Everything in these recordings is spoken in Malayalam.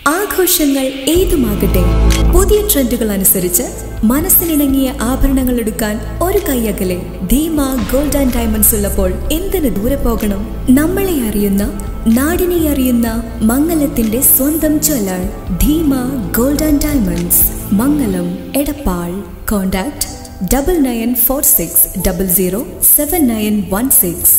ആഘോഷങ്ങൾ ഏതുമാകട്ടെ പുതിയ ട്രെൻഡുകൾ അനുസരിച്ച് മനസ്സിനിണങ്ങിയ ആഭരണങ്ങൾ എടുക്കാൻ ഒരു കൈയകലെ ധീമ ഗോൾഡ് ആൻഡ് ഡയമണ്ട്സ് ഉള്ളപ്പോൾ എന്തിനു ദൂരെ പോകണം നമ്മളെ അറിയുന്ന നാടിനെ അറിയുന്ന മംഗലത്തിന്റെ സ്വന്തം jeweller Dheema gold and diamonds Mangalam Edappal contact double nine four six double zero seven nine one six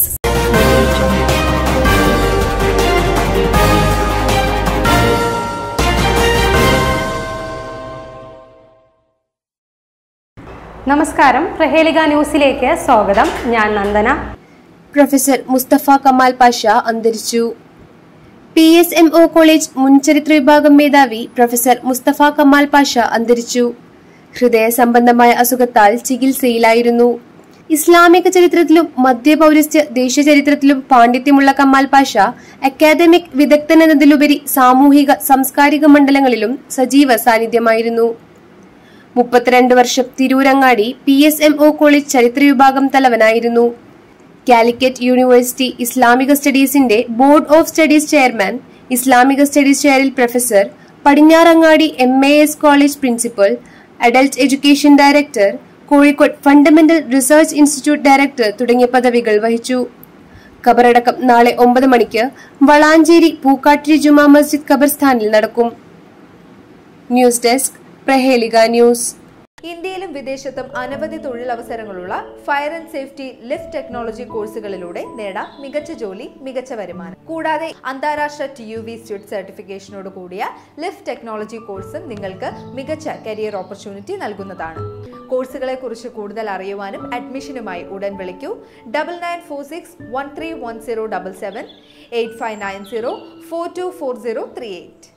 നമസ്കാരം പ്രഹേലിക ന്യൂസിലേക്ക് സ്വാഗതം ഞാൻ നന്ദന പ്രൊഫസർ മുസ്തഫ കമാൽ പാഷ അന്തരിച്ചു P S M O college മുൻ ചരിത്ര വിഭാഗം മേധാവി പ്രൊഫസർ മുസ്തഫ കമാൽ പാഷ അന്തരിച്ചു ഹൃദയ സംബന്ധമായ അസുഖത്താൽ ചികിത്സയിലായിരുന്നു ഇസ്ലാമിക ചരിത്രത്തിലും മധ്യപൗരസ്ത്യ ദേശീയ ചരിത്രത്തിലും പാണ്ഡിത്യമുള്ള കമാൽ പാഷ അക്കാദമിക് വിദഗ്ധൻ എന്നതിലുപരി സാമൂഹിക സാംസ്കാരിക മണ്ഡലങ്ങളിലും സജീവ സാന്നിധ്യമായിരുന്നു മുപ്പത്തിരണ്ട് വർഷം Tirurangadi P S M O college ചരിത്ര വിഭാഗം തലവനായിരുന്നു കാലിക്കറ്റ് യൂണിവേഴ്സിറ്റി ഇസ്ലാമിക സ്റ്റഡീസിന്റെ ബോർഡ് ഓഫ് സ്റ്റഡീസ് ചെയർമാൻ ഇസ്ലാമിക സ്റ്റഡീസ് ചെയറിൽ professor Padinjarangadi M A S college principal adult education director Kozhikode fundamental research institute director തുടങ്ങിയ പദവികൾ വഹിച്ചു ഖബറടക്കം നാളെ ഒമ്പത് മണിക്ക് വളാഞ്ചേരി പൂക്കാട്ടിരി ജുമാ മസ്ജിദ് ഖബർസ്ഥാനിൽ നടക്കും ന്യൂസ് ഡെസ്ക് പ്രഹേലിക ന്യൂസ് ഇന്ത്യയിലും വിദേശത്തും അനവധി തൊഴിലവസരങ്ങളുള്ള fire and safety lift technology കോഴ്സുകളിലൂടെ നേടാം മികച്ച ജോലി മികച്ച വരുമാനം കൂടാതെ അന്താരാഷ്ട്ര ടി യു വി സ്റ്റുഡ് സർട്ടിഫിക്കേഷനോട് കൂടിയ ലിഫ്റ്റ് ടെക്നോളജി കോഴ്സും നിങ്ങൾക്ക് മികച്ച കരിയർ ഓപ്പർച്യൂണിറ്റി നൽകുന്നതാണ് കോഴ്സുകളെ കുറിച്ച് കൂടുതൽ അറിയുവാനും അഡ്മിഷനുമായി ഉടൻ വിളിക്കൂ double nine four six one three one zero double seven eight five nine zero four two four zero three eight